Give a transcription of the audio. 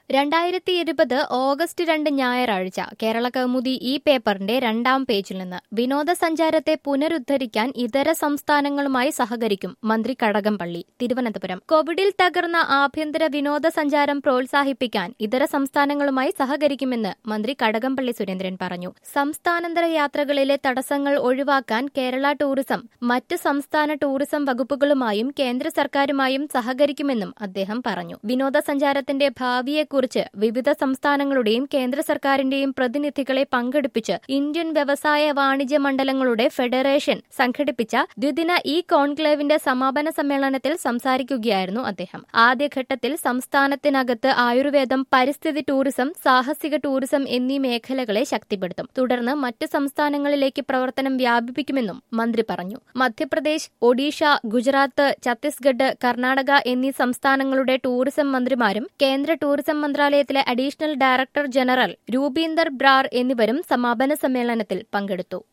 രണ്ടായിരത്തി ഇരുപത് ഓഗസ്റ്റ് രണ്ട് ഞായറാഴ്ച കേരള കൗമുദി ഈ പേപ്പറിന്റെ രണ്ടാം പേജിൽ നിന്ന് വിനോദസഞ്ചാരത്തെ പുനരുദ്ധരിക്കാൻ ഇതര സംസ്ഥാനങ്ങളുമായി സഹകരിക്കും മന്ത്രി കടകംപള്ളി തിരുവനന്തപുരം കോവിഡിൽ തകർന്ന ആഭ്യന്തര വിനോദസഞ്ചാരം പ്രോത്സാഹിപ്പിക്കാൻ ഇതര സംസ്ഥാനങ്ങളുമായി സഹകരിക്കുമെന്ന് മന്ത്രി കടകംപള്ളി സുരേന്ദ്രൻ പറഞ്ഞു സംസ്ഥാനാന്തര യാത്രകളിലെ തടസ്സങ്ങൾ ഒഴിവാക്കാൻ കേരള ടൂറിസം മറ്റ് സംസ്ഥാന ടൂറിസം വകുപ്പുകളുമായും കേന്ദ്ര സർക്കാരുമായും സഹകരിക്കുമെന്നും അദ്ദേഹം പറഞ്ഞു വിനോദസഞ്ചാരത്തിന്റെ ഭാവിയെക്കുറിച്ച് വിവിധ സംസ്ഥാനങ്ങളുടെയും കേന്ദ്ര സർക്കാരിന്റെയും പ്രതിനിധികളെ പങ്കെടുപ്പിച്ച് ഇന്ത്യൻ വ്യവസായ വാണിജ്യ മണ്ഡലങ്ങളുടെ ഫെഡറേഷൻ സംഘടിപ്പിച്ച ദ്വിദിന ഇ കോൺക്ലേവിന്റെ സമാപന സമ്മേളനത്തിൽ സംസാരിക്കുകയായിരുന്നു അദ്ദേഹം ആദ്യഘട്ടത്തിൽ സംസ്ഥാനത്തിനകത്ത് ആയുർവേദം പരിസ്ഥിതി ടൂറിസം സാഹസിക ടൂറിസം എന്നീ മേഖലകളെ ശക്തിപ്പെടുത്തും തുടർന്ന് മറ്റ് സംസ്ഥാനങ്ങളിലേക്ക് പ്രവർത്തനം വ്യാപിപ്പിക്കുമെന്നും മന്ത്രി പറഞ്ഞു മധ്യപ്രദേശ് ഒഡീഷ ഗുജറാത്ത് ഛത്തീസ്ഗഡ് കർണാടക എന്നീ സംസ്ഥാനങ്ങളുടെ ടൂറിസം മന്ത്രിമാരും കേന്ദ്ര ടൂറിസം മന്ത്രാലയത്തിലെ additional director general Rupinder Brar എന്നിവരും സമാപന സമ്മേളനത്തിൽ പങ്കെടുത്തു